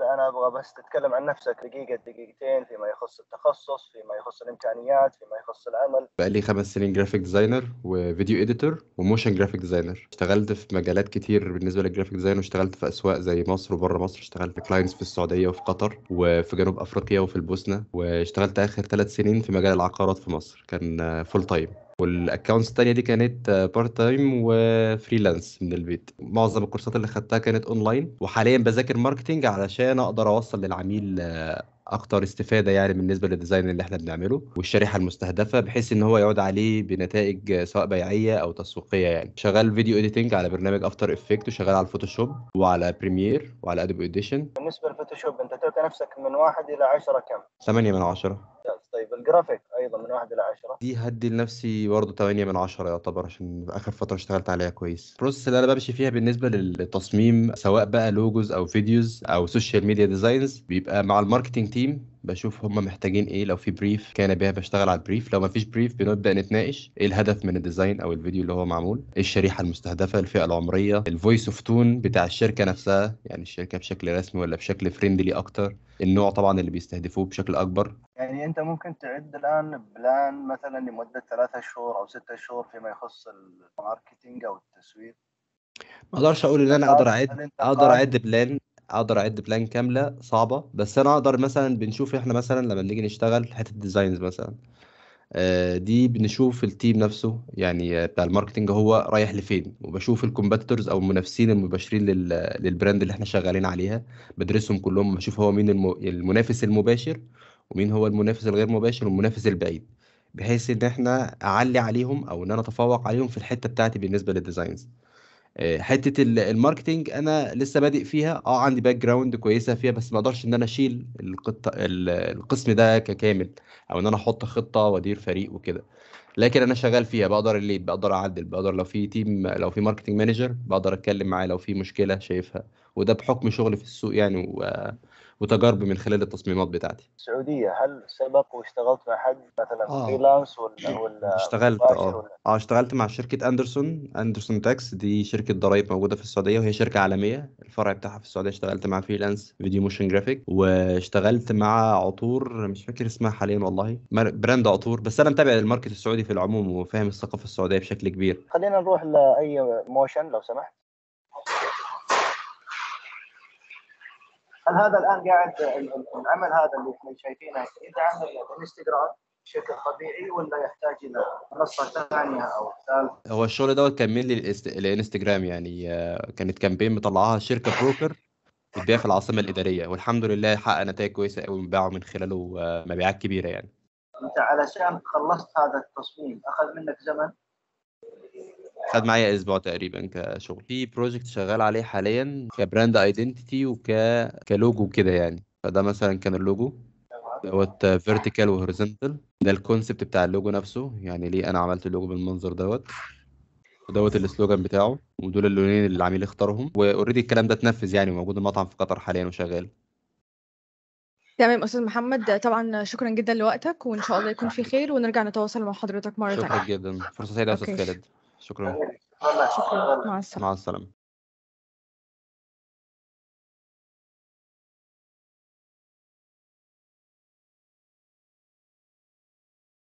انا ابغى بس تتكلم عن نفسك دقيقه دقيقتين فيما يخص التخصص فيما يخص الامكانيات فيما يخص العمل بقى لي خمس سنين جرافيك ديزاينر وفيديو اديتور وموشن جرافيك ديزاينر اشتغلت في مجالات كتير بالنسبه للجرافيك ديزاين واشتغلت في اسواق زي مصر وبره مصر اشتغلت في كلاينتس في السعوديه وفي قطر وفي جنوب افريقيا وفي البوسنه واشتغلت اخر ثلاث سنين في مجال العقارات في مصر كان فول تايم والاكونتس التانية دي كانت بارت تايم وفريلانس من البيت معظم الكورسات اللي خدتها كانت اونلاين وحاليا بذاكر ماركتينج علشان اقدر اوصل للعميل آه، اكتر استفاده يعني بالنسبه للديزاين اللي احنا بنعمله والشريحه المستهدفه بحيث ان هو يعود عليه بنتائج سواء بيعيه او تسويقيه يعني شغال فيديو اديتنج على برنامج افتر افكت وشغال على الفوتوشوب وعلى بريمير وعلى ادوبي اديشن بالنسبه للفوتوشوب انت تعطي نفسك من واحد الى عشرة كم؟ 8 من 10 ممتاز. طيب الجرافيك ايضا من واحد الى عشرة دي هدي لنفسي برضه 8 من 10 يعتبر عشان اخر فتره اشتغلت عليها كويس البروسيس اللي انا بمشي فيها بالنسبه للتصميم سواء بقى لوجوز او فيديوز او سوشيال ميديا ديزاينز بيبقى مع الماركتنج تيم بشوف هم محتاجين ايه لو في بريف كان بيها بشتغل على البريف لو ما فيش بريف بنبدا نتناقش ايه الهدف من الديزاين او الفيديو اللي هو معمول ايه الشريحه المستهدفه الفئه العمريه الفويس اوف تون بتاع الشركه نفسها يعني الشركه بشكل رسمي ولا بشكل فريندلي اكتر النوع طبعا اللي بيستهدفوه بشكل اكبر يعني انت ممكن تعد الان بلان مثلا لمده ثلاثة شهور او ستة شهور فيما يخص الماركتينج او التسويق ما اقدرش اقول ان انا اقدر هل اعد انت اقدر قادر اعد بلان اقدر اعد بلان كامله صعبه بس انا اقدر مثلا بنشوف احنا مثلا لما بنيجي نشتغل حته ديزاينز مثلا آه، دي بنشوف التيم نفسه يعني آه، بتاع الماركتنج هو رايح لفين وبشوف الكومبيتيتورز او المنافسين المباشرين لل- للبراند اللي احنا شغالين عليها بدرسهم كلهم بشوف هو مين الم- المنافس المباشر ومين هو المنافس الغير مباشر والمنافس البعيد بحيث ان احنا اعلي عليهم او ان انا اتفوق عليهم في الحته بتاعتي بالنسبه للديزاينز آه، حته ال- الماركتينج انا لسه بادئ فيها اه عندي باك جراوند كويسه فيها بس ما اقدرش ان انا اشيل القط... ال- القسم ده ككامل او ان انا احط خطه وادير فريق وكده لكن انا شغال فيها بقدر الليد بقدر اعدل بقدر لو في تيم لو في ماركتنج مانجر بقدر اتكلم معاه لو في مشكله شايفها وده بحكم شغلي في السوق يعني و... وتجاربي من خلال التصميمات بتاعتي السعوديه هل سبق واشتغلت مع حد مثلا اه فريلانس ولا ولا اشتغلت مباشر اه ولا اه اشتغلت مع شركة اندرسون اندرسون تاكس دي شركة ضرايب موجودة في السعودية وهي شركة عالمية الفرع بتاعها في السعودية اشتغلت مع فريلانس فيديو موشن جرافيك واشتغلت مع عطور مش فاكر اسمها حاليا والله مار- براند عطور بس انا متابع الماركت السعودي في العموم وفاهم الثقافة السعودية بشكل كبير خلينا نروح لاي موشن لو سمحت هل هذا الان قاعد ال- ال- العمل هذا اللي احنا شايفينه يدعم الانستغرام بشكل طبيعي ولا يحتاج الى منصه ثانيه او ثالثه؟ هو الشغل دوت كان من الانستجرام يعني آه، كانت كامبين مطلعاها شركة بروكر بتبيع في العاصمة الإدارية والحمد لله حقق نتائج كويسة قوي باعوا من خلاله آه، مبيعات كبيرة يعني انت علشان خلصت هذا التصميم اخذ منك زمن خد معايا اسبوع تقريبا كشغل في بروجكت شغال عليه حاليا كبراند ايدنتيتي وك كلوجو كده يعني فده مثلا كان اللوجو دوت فيرتيكال وهوريزونتال ده الكونسبت بتاع اللوجو نفسه يعني ليه انا عملت اللوجو بالمنظر دوت ودوت السلوجان بتاعه ودول اللونين اللي العميل اختارهم واوريدي الكلام ده اتنفذ يعني موجود المطعم في قطر حاليا وشغال تمام أستاذ محمد طبعا شكرا جدا لوقتك وإن شاء الله يكون في خير ونرجع نتواصل مع حضرتك مرة شكرا تانية جدا فرصة سعيدة يا استاذ أوكي خالد شكرا شكرا مع السلامة مع السلامة